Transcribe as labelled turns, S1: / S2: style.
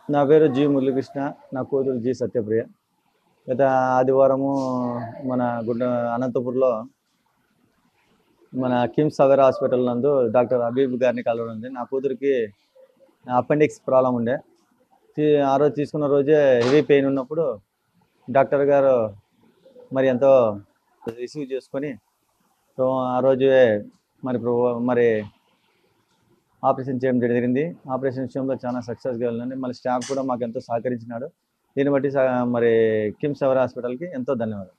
S1: నా పేరు జి మురళీకృష్ణ నా కూతురు జి సత్యప్రియ గత ఆదివారము మన గుడ్డ అనంతపూర్లో మన కిమ్స్ సగర్ హాస్పిటల్ నందు డాక్టర్ హబీబ్ గారిని కలవడం ఉంది నా కూతురికి అపెండిక్స్ ప్రాబ్లం ఉండే తీ- ఆ రోజు తీసుకున్న రోజే హెవీ పెయిన్ ఉన్నప్పుడు డాక్టర్ గారు మరి ఎంతో రిసీవ్ చేసుకొని సో ఆ రోజే మరి ఇప్పుడు మరి ఆపరేషన్ చేయడం జరిగింది ఆపరేషన్ విషయంలో చాలా సక్సెస్గా వెళ్ళింది మళ్ళీ స్టాఫ్ కూడా మాకు ఎంతో సహకరించినాడు దీన్ని బట్టి స- మరి కిమ్స్ ఎవర్ హాస్పిటల్కి ఎంతో ధన్యవాదాలు